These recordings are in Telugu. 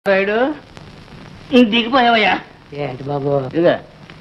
రాయుడు దిగిపోయావయ్యా ఏంటి బాబు ఇదిగా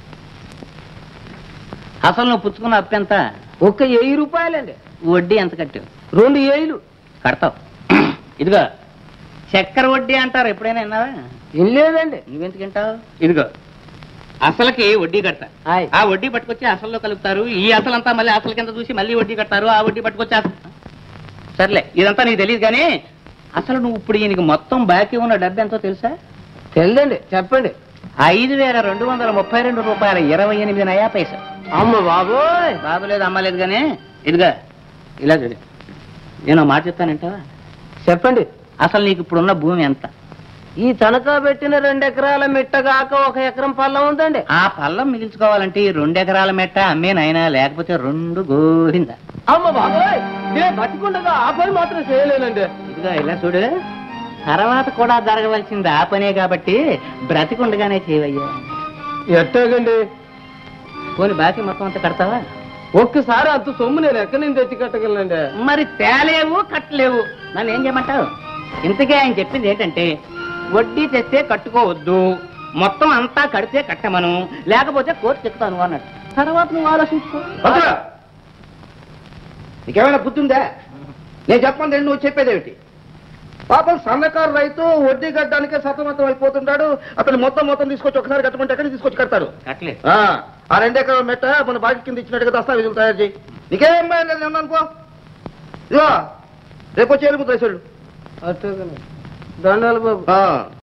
అసలు నువ్వు పుచ్చుకున్న అప్పు ఎంత ఒక్క వెయ్యి రూపాయలండి వడ్డీ ఎంత కట్టావు రెండు ఏళ్ళు కడతావు ఇదిగో చక్కెర వడ్డీ అంటారు ఎప్పుడైనా విన్నావా వినలేదండి నువ్వెందుకు వింటావు ఇదిగో అసలుకి వడ్డీ కడతా ఆయ్. ఆ వడ్డీ పట్టుకొచ్చి అసల్లో కలుపుతారు ఈ అసలంతా మళ్ళీ అసలు కింద చూసి మళ్ళీ వడ్డీ కడతారు ఆ వడ్డీ పట్టుకొచ్చి అసలు సర్లే ఇదంతా నీకు తెలియదు కానీ అసలు నువ్వు ఇప్పుడు ఈయనకి మొత్తం బాకీ ఉన్న డబ్బు ఎంతో తెలుసా తెలియదండి చెప్పండి ఐదు వేల రెండు వందల ముప్పై రెండు రూపాయల ఇరవై ఎనిమిది నయా పైసా అమ్మ బాబోయ్ బాబు లేదు అమ్మ లేదు కానీ ఇదిగా ఇలా చూడు నేను మాట చెప్తానంటావా చెప్పండి అసలు నీకు ఇప్పుడున్న భూమి ఎంత ఈ తనఖా పెట్టిన రెండు ఎకరాల మిట్టగాక ఒక ఎకరం పల్లం ఉందండి ఆ పల్లం మిగిల్చుకోవాలంటే ఈ రెండు ఎకరాల మెట్ట అమ్మేనైనా లేకపోతే రెండు గోరిందా అమ్మ బాబోయ్ నేను బతికుండగా ఆ పని మాత్రం చేయలేనండి ఇదిగో ఇలా చూడు తర్వాత కూడా జరగవలసింది ఆ పనే కాబట్టి బ్రతికుండగానే చేయవయ్యా ఎట్టాగండి పోని బాకీ మొత్తం అంతా కడతావా ఒక్కసారి అంత సొమ్ము నేను ఎక్కడి నుంచి తెచ్చి కట్టగలనండి మరి తేలేవు కట్టలేవు నన్ను ఏం చేయమంటావు ఇంతకే ఆయన చెప్పింది ఏంటంటే వడ్డీ తెస్తే కట్టుకోవద్దు మొత్తం అంతా కడితే కట్టమను లేకపోతే కోర్టు చెప్తాను అన్నాడు తర్వాత నువ్వు ఆలోచించుకో భద్రా! నీకేమైనా బుద్ధుందా నేను చెప్పండి నువ్వు చెప్పేదేమిటి పాపం సన్నకారు రైతు వడ్డీ కట్టడానికే సతమతం అయిపోతుంటాడు అతను మొత్తం మొత్తం తీసుకొచ్చి ఒకసారి కట్టమంటే ఎక్కడికి తీసుకొచ్చి కడతాడు కట్టలేదు ఆ, ఆ రెండెకరాల మెట్ట మన బాకి కింద ఇచ్చినట్టుగా దస్తావేజులు తయారు చేయి నీకేం భయం లేదు నేను అనుకో ఇదిగో రేపు వచ్చి ఎలుగు దశలు అట్టాగండి దండాలు బాబు